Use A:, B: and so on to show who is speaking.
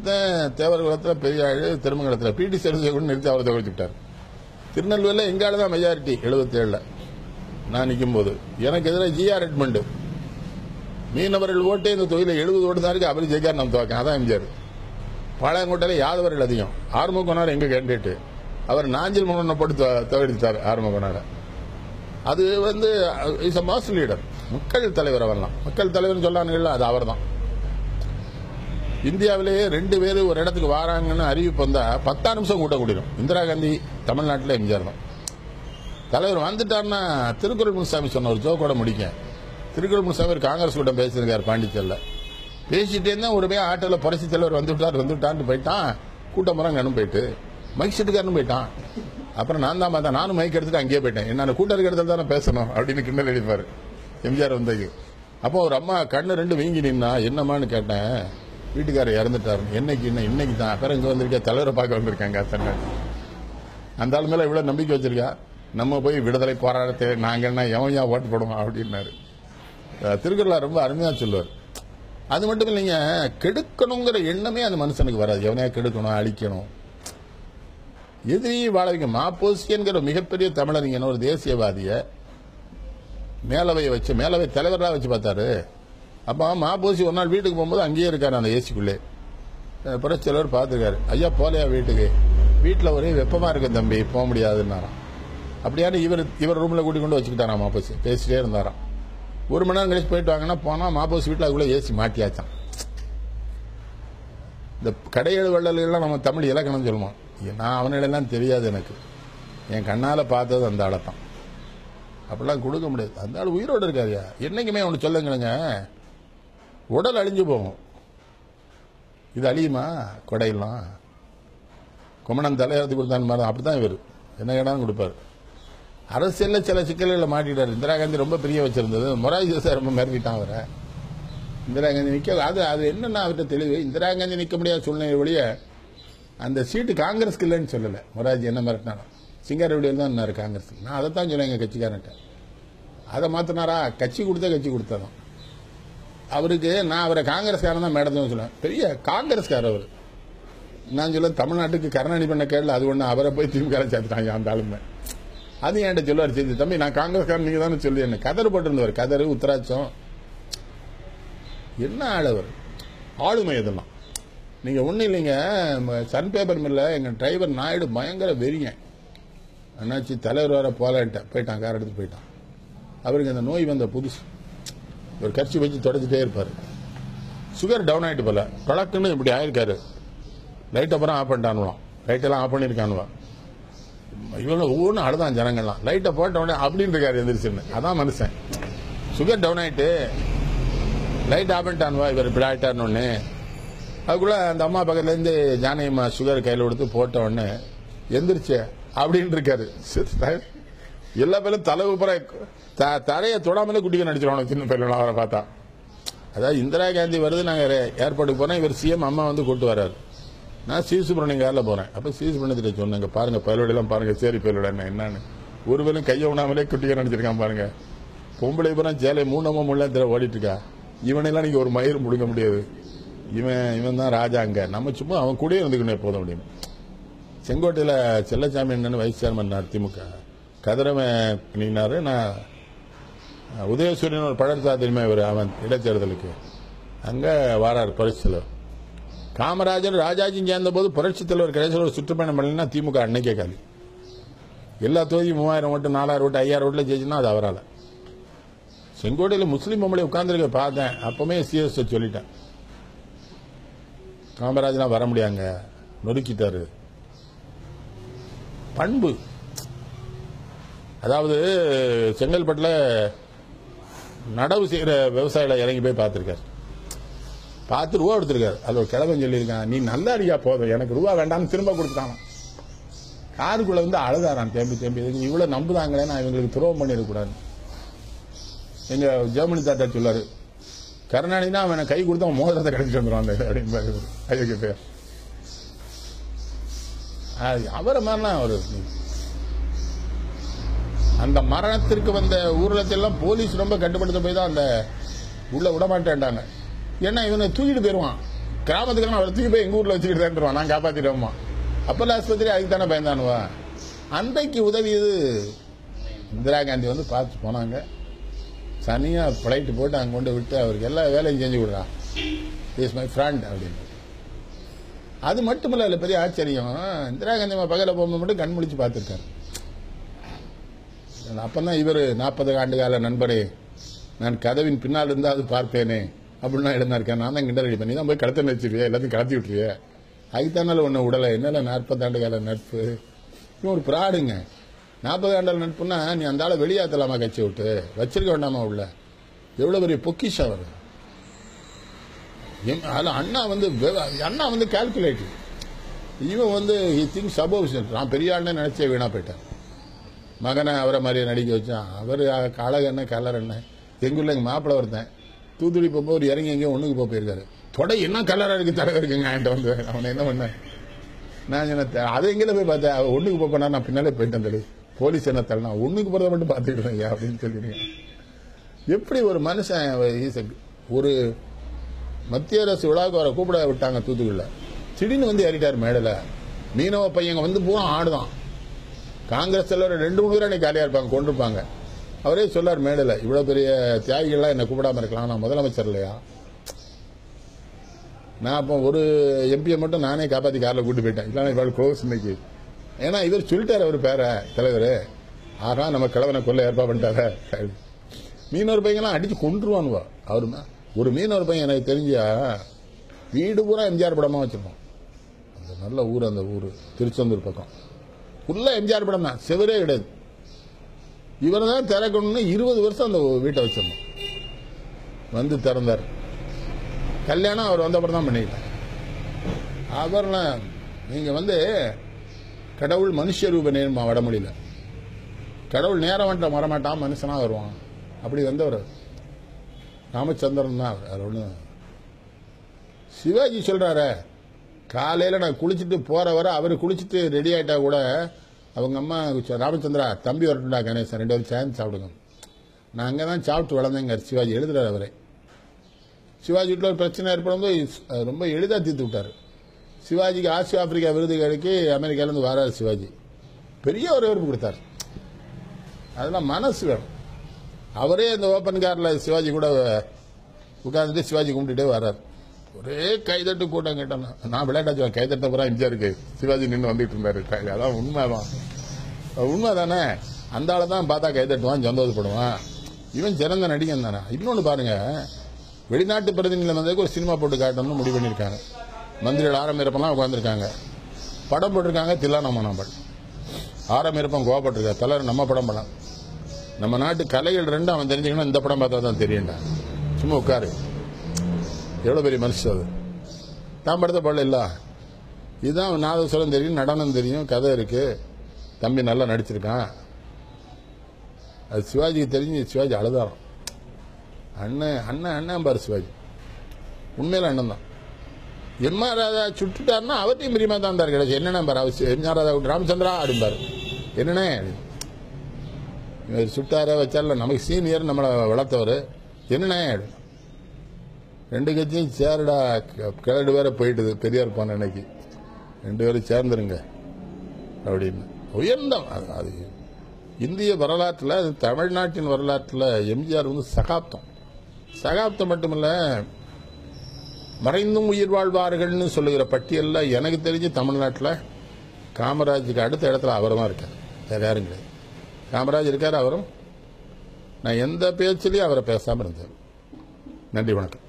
A: ஒருத்தன் தேவர்குளத்தில் பெரிய ஆளு திருமங்கலத்தில் பிடி சரஸ்வதி கூட நிறுத்தி அவரை தவிர்த்து விட்டார் திருநெல்வேலியில் எங்கால தான் மெஜாரிட்டி எழுபத்தேழில் நான் நிற்கும் போது எனக்கு எதிராக ஜிஆர் ரெட்மண்டு மீனவர்கள் ஓட்டே இந்த தொகுதியில் எழுபது ஓட்டு தான் இருக்கு அவர் ஜெயிக்கார் நம்ம துவக்கம் அதான் எம்ஜிஆர் பாளையங்கோட்டையில் யாதவர்கள் அதிகம் ஆறுமுகனார் எங்க கேண்டிடேட் அவர் நாஞ்சில் முகனை போட்டு தொ- தோற்கடித்தார் ஆறுமுகனாரை அது வந்து இஸ் அ மாஸ் லீடர் மக்கள் தலைவர் அவர்லாம் மக்கள் தலைவர்னு சொல்லானுங்கள அது அவர்தான் இந்தியாவிலேயே ரெண்டு பேர் ஒரு இடத்துக்கு வராங்கன்னு அறிவிப்பு வந்தா பத்தாம் நிமிஷம் கூட்டம் கூடிடும் இந்திரா காந்தி தமிழ்நாட்டில் எம்ஜிஆர் தான் தலைவர் வந்துட்டாருன்னா திருக்குறள் முனுசாமி சொன்ன ஒரு ஜோக்கோட முடிக்க திருக்குறள் முனுசாமி ஒரு காங்கிரஸ் கூட்டம் பேசியிருக்காரு பாண்டிச்சேரியில் பேசிட்டே இருந்தா ஒரு போய் ஆட்டோவில் புரட்சி தலைவர் வந்து விட்டார் வந்து விட்டான்னு போயிட்டான் கூட்டம் முறை அனுப்பி போயிட்டு மைக் செட்டுக்காரனு போயிட்டான் அப்புறம் நான் தான் பார்த்தேன் நானும் மைக் எடுத்துட்டு அங்கேயே போயிட்டேன் என்ன கூட்டம் இருக்கிற இடத்துல தானே பேசணும் அப்படின்னு கிண்டல் அடிப்பாரு எம்ஜிஆர் வந்தது அப்போ ஒரு அம்மா கண்ணு ரெண்டு வீங்கி நின்னா என்னம்மான்னு கேட்டேன் வீட்டுக்காரர் இறந்துட்டாரு என்னைக்கு என்ன இன்னைக்கு தான் அப்புறம் இங்க வந்திருக்கா தலைவரை பார்க்க வந்திருக்காங்க அத்தனை அந்த ஆள் மேல இவ்வளவு நம்பிக்கை வச்சிருக்கா நம்ம போய் விடுதலை போராட்டத்தை நாங்க என்ன எவன் ஏன் ஓட்டு போடுவோம் அப்படின்னாரு அஹ் திருக்குறளார் ரொம்ப அருமையா சொல்லுவார் அது மட்டும் இல்லைங்க கெடுக்கணுங்கிற எண்ணமே அந்த மனுஷனுக்கு வராது எவனையா கெடுக்கணும் அழிக்கணும் எதிரி வாழ வைக்க மாப்போசியன்கிற மிகப்பெரிய தமிழறிஞன் ஒரு தேசியவாதிய மேலவையை வச்சு மேலவை தலைவராக வச்சு பார்த்தாரு அப்போ மாப்போசி ஒரு நாள் வீட்டுக்கு போகும்போது அங்கேயே இருக்காரு அந்த ஏசிக்குள்ளே அஹ் புரட்சி தலைவர் பார்த்துருக்காரு ஐயா போலையா வீட்டுக்கு வீட்டில் ஒரே வெப்பமா இருக்கு தம்பி போக முடியாதுன்னாராம் அப்படியான இவர் இவர் ரூம்ல கூட்டி கொண்டு வச்சுக்கிட்டாராம் மாப்போசி பேசிட்டே இருந்தாராம் ஒரு மணி நேரம் கழிச்சு போயிட்டு வாங்கன்னா போனா மாப்போசி வீட்டில் அதுக்குள்ள ஏசி மாட்டியாச்சான் இந்த கடையெழு வள்ளல்கள்லாம் நம்ம தமிழ் இலக்கணம் சொல்லுவோம் நான் அவனிடெல்லாம் தெரியாது எனக்கு என் கண்ணால பார்த்தது அந்த ஆளை தான் அப்படிலாம் கொடுக்க முடியாது அந்த ஆள் உயிரோடு இருக்காருயா என்னைக்குமே ஒன்று சொல்லுங்களேங்க உடல் அழிஞ்சு போகும் இது அழியுமா கொடையெல்லாம் குமணன் தலையெழுத்து கொடுத்தான்னு மாதிரி அப்படிதான் இவர் என்ன கேட்டாலும் கொடுப்பாரு அரசியல்ல சில சிக்கல்களை மாட்டிட்டாரு இந்திரா காந்தி ரொம்ப பிரிய வச்சிருந்தது மொராஜி சார் ரொம்ப மிரட்டிட்டான் அவரை இந்திரா காந்தி நிக்க அது அது என்னன்னா அவர்கிட்ட தெளிவு இந்திரா காந்தி நிக்க முடியாத சூழ்நிலை ஒழிய அந்த சீட்டு காங்கிரஸ்க்கு இல்லைன்னு சொல்லல மொராஜி என்ன மிரட்டினாலும் சிங்காரவடியில் தான் இருந்தாரு காங்கிரஸ் நான் அதை தான் சொன்னேன் எங்க கட்சிக்காரன்ட்ட அதை மாத்தினாரா கட்சி கொடுத்தா கட்சி கொடுத்தாதான் அவருக்கு நான் அவரை காங்கிரஸ்காரன் தான் மேடம் சொல்லுவேன் பெரிய காங்கிரஸ்காரர் அவர் நான் சொல்ல தமிழ்நாட்டுக்கு கருணாநிதி பண்ண கேள்வி அது ஒண்ணு அவரை போய் திமுக சேர்த்துட்டாங்க அந்த ஆளுமை அது என்கிட்ட சொல்லுவார் சரி தம்பி நான் காங்கிரஸ்காரன் நீங்க தானே சொல்லி என்ன கதர் போட்டிருந்தவர் கதர் உத்தராட்சம் என்ன ஆளவர் ஆளுமை இதெல்லாம் நீங்க ஒண்ணு இல்லைங்க ம- சன் பேப்பர் மில்ல எங்க டிரைவர் நாயுடு பயங்கர வெறியன் அண்ணாச்சி தலைவர் வர போலான்ட்டேன் போயிட்டான் கார் எடுத்து போயிட்டான் அவருக்கு அந்த நோய் வந்த புதுசு ஒரு கட்சி வச்சு தொடச்சிட்டே இருப்பாரு சுகர் டவுன் ஆயிட்டு போல பழக்குன்னு இப்படி ஆயிருக்காரு லைட் அப்புறம் ஆஃப் பண்ணிட்டானுவான் லைட் எல்லாம் ஆஃப் பண்ணிருக்கானுவா இவங்க ஒவ்வொன்றும் அழுதான் ஜனங்கள்லாம் லைட்டை போட்ட உடனே அப்படின்னு இருக்காரு எந்திரிச்சுன்னு அதான் மனுஷன் சுகர் டவுன் ஆயிட்டு லைட் ஆஃப் பண்ணிட்டானுவா இவர் இப்படி ஆயிட்டாருன்னு ஒண்ணு அதுக்குள்ள அந்த அம்மா பக்கத்துல இருந்து ஜானகியம்மா சுகர் கையில கொடுத்து போட்ட உடனே எந்திரிச்சே அப்படின்னு இருக்காரு சரி, எல்லா பேரும் தலை உப்புற த- தரையை தொடாமலே குட்டிக்க நடிச்சிருவாங்க சின்ன பையன் அவரை பார்த்தா அதாவது இந்திரா காந்தி வருது நாங்க ஏற்பாட்டுக்கு போனோம் இவர் சிஎம் அம்மா வந்து கூட்டு வர்றாரு நான் சி சுப்பிரமணியம் காரில் போறேன் அப்ப சி சுப்பிரமணியத்திட்ட சொன்னேங்க பாருங்க பயலோட எல்லாம் பாருங்க சரி பயலோட என்ன என்னன்னு ஒருவேளும் கையை உணாமலே குட்டிக்க நடிச்சிருக்கான் பாருங்க பொம்பளை பூரா சேலை மூணமா முள்ள ஓடிட்டு இருக்கா இவனெல்லாம் நீங்க ஒரு மயிர் முடுங்க முடியாது இவன் இவன் தான் ராஜா அங்க நம்ம சும்மா அவன் கூடயே இருந்துக்கணும் எப்போதும் அப்படின்னு செங்கோட்டையில செல்லசாமி என்னன்னு வைஸ் சேர்மன் திமுக கதிரவன் நீனாரு நான் உதயசூரியன் ஒரு பழத்தா தெரியுமா இவர் அவன் இடைத்தேர்தலுக்கு அங்க வாரார் புரட்சி தலைவர் காமராஜர் ராஜாஜியும் சேர்ந்த போது புரட்சி தலைவர் கடைசியில் ஒரு சுற்றுப்பயணம் பண்ணலன்னா திமுக அன்னைக்கே காலி எல்லா தொகுதியும் மூவாயிரம் ஓட்டு நாலாயிரம் ஓட்டு ஐயாயிரம் ஓட்டுல ஜெயிச்சுன்னா அது அவரால் செங்கோட்டையில் முஸ்லீம் பொம்பளை உட்கார்ந்துருக்க பார்த்தேன் அப்பவுமே சிஎஸ் சொல்லிட்டேன் காமராஜ்லாம் வர முடியாங்க நொறுக்கிட்டாரு பண்பு அதாவது செங்கல்பட்டுல நடவு செய்யற விவசாயில இறங்கி போய் பார்த்திருக்காரு பார்த்து ரூபா எடுத்திருக்காரு அது ஒரு கிழவன் சொல்லியிருக்கான் நீ நல்லா இருக்கியா போதும் எனக்கு ரூபா வேண்டாம்னு திரும்ப கொடுத்துட்டான் காருக்குள்ள வந்து அழுதாரான் தேம்பி தேம்பி இதுக்கு இவ்வளவு நம்புதாங்களே நான் இவங்களுக்கு துரோகம் பண்ணிடக்கூடாது எங்க ஜெர்மனி தாத்தா சொல்லாரு கருணாநிதி தான் அவனை கை கொடுத்து அவன் மோதிரத்தை கிடைச்சிட்டு வந்துடுவான் அந்த அப்படின்னு ஐயோ பேர் அது அவரை மாதிரிலாம் அவர் அந்த மரணத்திற்கு வந்த ஊர்வலத்தெல்லாம் போலீஸ் ரொம்ப கட்டுப்படுத்த போய் தான் அந்த உள்ள விட மாட்டேன்டாங்க ஏன்னா இவனை தூக்கிட்டு போயிருவான் கிராமத்துக்கு அவரை தூக்கி போய் எங்க ஊர்ல வச்சுக்கிட்டு தான் நான் காப்பாத்திடுவோமா அப்பல்ல ஆஸ்பத்திரி அதுக்கு தானே பயந்தானுவா அன்றைக்கு உதவியது இந்திரா காந்தி வந்து பார்த்து போனாங்க சனியா பிளைட்டு போட்டு அங்க கொண்டு விட்டு அவருக்கு எல்லா வேலையும் செஞ்சு கொடுறான் இஸ் மை ஃப்ரெண்ட் அப்படின்னு அது மட்டுமல்ல அதுல பெரிய ஆச்சரியம் இந்திரா காந்தி அம்மா பகல போகும்போது மட்டும் கண் முழிச்சு பார்த்துருக்காரு அப்பதான் இவர் நாற்பது ஆண்டு கால நண்பரே நான் கதவின் பின்னால் இருந்தால் அது பார்ப்பேனே அப்படின்னா எழுந்தாருக்கேன் நான் தான் கிண்டல் அடிப்பேன் நீ தான் போய் கடத்த வச்சிருவிய எல்லாத்தையும் கடத்தி விட்டுருவிய அதுதானால ஒன்று உடலை என்னால நாற்பது ஆண்டு கால நட்பு இவன் ஒரு பிராடுங்க நாற்பது ஆண்டு நட்புனா நீ அந்த ஆளை வெளியாத்தலாமா கட்சி விட்டு வச்சிருக்க வேண்டாமா உள்ள எவ்வளவு பெரிய பொக்கிஷம் அவர் எம்- அதுல அண்ணா வந்து வெ- அண்ணா வந்து கால்குலேட்டிவ் இவன் வந்து ஹி திங்ஸ் அபோவ் நான் பெரிய ஆளுன்னு நினைச்சே வீணா போயிட்டேன் மகனை அவரை மாதிரியே நடிக்க வச்சான் அவர் அழகு என்ன கலர் என்ன எங்க ஊர்ல எங்க மாப்பிள்ள ஒருத்தன் தூத்துக்குடி போகும்போது ஒரு இறங்கி எங்கேயோ ஒண்ணுக்கு போக போயிருக்காரு தொடை என்ன கலரா இருக்கு தலைவர் இருக்குங்க என்கிட்ட வந்து அவனை என்ன பண்ணேன் நான் சொன்னேன் அதை எங்கே போய் பார்த்தேன் அவன் ஒண்ணுக்கு போக போனா நான் பின்னாலே போயிட்டேன் தடி போலீஸ் என்ன தரலாம் ஒண்ணுக்கு போறதை மட்டும் பார்த்துக்கிட்டு ஐயா அப்படின்னு சொல்லிடுங்க எப்படி ஒரு மனுஷன் he's a- ஒரு மத்திய அரசு விழாவுக்கு அவரை கூப்பிட விட்டாங்க தூத்துக்குடியில் திடீர்னு வந்து ஏறிட்டார் மேடல மீனவ பையங்க வந்து பூரா ஆடுதான் காங்கிரஸ் தலைவர் ரெண்டு மூணு பேர் அன்னைக்கு காலியா இருப்பாங்க கொண்டிருப்பாங்க அவரே சொல்லார் மேடல இவ்வளவு பெரிய தியாகிகள்லாம் என்ன கூப்பிடாம இருக்கலாம் நான் முதலமைச்சர் இல்லையா நான் அப்போ ஒரு எம்பியை மட்டும் நானே காப்பாத்தி கார்ல கூட்டு போயிட்டேன் இல்லைன்னா இவ்வளவு க்ளோஸ் இன்னைக்கு ஏன்னா இவர் சொல்லிட்டாரு அவர் பேர தலைவர் ஆகா நம்ம கிழவனை கொல்ல ஏற்பா பண்ணிட்டார மீனவர் பையங்கெல்லாம் அடிச்சு கொண்டுருவானுவா அவரு மே- ஒரு மீனவர் பையன் எனக்கு தெரிஞ்சா வீடு பூரா எம்ஜிஆர் படமா வச்சிருப்பான் அந்த நல்ல ஊர் அந்த ஊர் திருச்செந்தூர் பக்கம் ஃபுல்லா எம்ஜிஆர் படம் தான் செவரே கிடையாது இவர் தான் திறக்கணும்னு இருபது வருஷம் அந்த வீட்டை வச்சிருந்தோம் வந்து திறந்தார் கல்யாணம் அவர் வந்தப்பறம் தான் பண்ணிக்கிட்டார் அப்புறம் நீங்க வந்து கடவுள் மனுஷ ரூப நேர்மா வடமொழியில கடவுள் நேரம் வந்துட்ட வரமாட்டான் மனுஷனா வருவான் அப்படி வந்தவர் ராமச்சந்திரன் தான் அவர் அவர் ஒண்ணு சிவாஜி சொல்றாரு காலையில நான் குளிச்சுட்டு போற வர அவர் குளிச்சுட்டு ரெடி ஆயிட்டா கூட அவங்க அம்மா சொ- ராமச்சந்திரா தம்பி வரட்டும்டா கணேசன் ரெண்டு பேரும் சேர்ந்து சாப்பிடுங்க நான் அங்கே தான் சாப்பிட்டு வளர்ந்தேங்க சிவாஜி எழுதுறாரு அவரே சிவாஜி வீட்டில் ஒரு பிரச்சனை ஏற்படும் போது அது ரொம்ப எளிதாக தீர்த்து விட்டார் சிவாஜிக்கு ஆசியா ஆப்பிரிக்கா விருது கிடைக்கி அமெரிக்காலேருந்து வராரு சிவாஜி பெரிய ஒரு வரவேற்பு கொடுத்தார் அதெல்லாம் மனசு வேணும் அவரே அந்த ஓப்பன் காரில் சிவாஜி கூட உட்கார்ந்துட்டு சிவாஜி கும்பிட்டுட்டே வர்றார் ஒரே கைதட்டு கூட்டம் கேட்டேன் நான் விளையாட்டாச்சு கைதட்ட பூரா இருக்கு சிவாஜி நின்று வந்துட்டு இருந்தாரு அதான் உண்மைதான் உண்மை தானே அந்த ஆளை தான் பார்த்தா கைதட்டுவான் சந்தோஷப்படுவான் இவன் சிறந்த நடிகன் தானே இன்னொன்று பாருங்க வெளிநாட்டு பிரதிநிதிகள் வந்ததுக்கு ஒரு சினிமா போட்டு காட்டணும்னு முடிவு பண்ணியிருக்காங்க மந்திரிகள் ஆரம்பிரப்பெல்லாம் உட்காந்துருக்காங்க படம் போட்டிருக்காங்க தில்லானா மனாம்பல் ஆரம்பிரப்பம் கோவப்பட்டிருக்காரு தலைவர் நம்ம படம் படம் நம்ம நாட்டு கலைகள் ரெண்டும் அவன் தெரிஞ்சுக்கணும் இந்த படம் பார்த்தா தான் தெரியும்டா சும்மா உட்காரு எவ்வளோ பெரிய மனுஷன் அது தான் படத்தை பாடல இல்ல இதுதான் நாதஸ்வரம் தெரியும் நடனம் தெரியும் கதை இருக்கு தம்பி நல்லா நடிச்சிருக்கான் அது சிவாஜிக்கு தெரிஞ்சு சிவாஜி அழுதாராம் அண்ணன் அண்ணன் அண்ணன் பாரு சிவாஜி உண்மையில அண்ணன் தான் எம்ஆர் ராதா சுட்டுட்டாருன்னா அவர்த்தையும் பிரியமா தான் இருந்தார் கிடையாது என்னென்ன பாரு அவர் எம்ஆர் ராதா விட்டு ராமச்சந்திரா அப்படிம்பாரு என்னண்ணே இவர் சுட்டார வச்சால நமக்கு சீனியர் நம்மளை வளர்த்தவர் என்னண்ணே அப்படின்னு. ரெண்டு கட்சியும் சேருடா கிளடு வேற போயிட்டுது பெரியார் போன அன்னைக்கு ரெண்டு பேரும் சேர்ந்துருங்க அப்படின்னு உயர்ந்த அது- அது இந்திய வரலாற்றில் அது தமிழ்நாட்டின் வரலாற்றில் எம்ஜிஆர் வந்து சகாப்தம் சகாப்தம் மட்டுமல்ல மறைந்தும் உயிர் வாழ்வார்கள்னு சொல்லுகிற பட்டியல்ல எனக்கு தெரிஞ்சு தமிழ்நாட்டில் காமராஜுக்கு அடுத்த இடத்துல அவர் தான் இருக்கார் வேற யாரும் கிடையாது காமராஜ் இருக்கார் அவரும் நான் எந்த பேச்சிலையும் அவரை பேசாமல் இருந்தேன் நன்றி வணக்கம்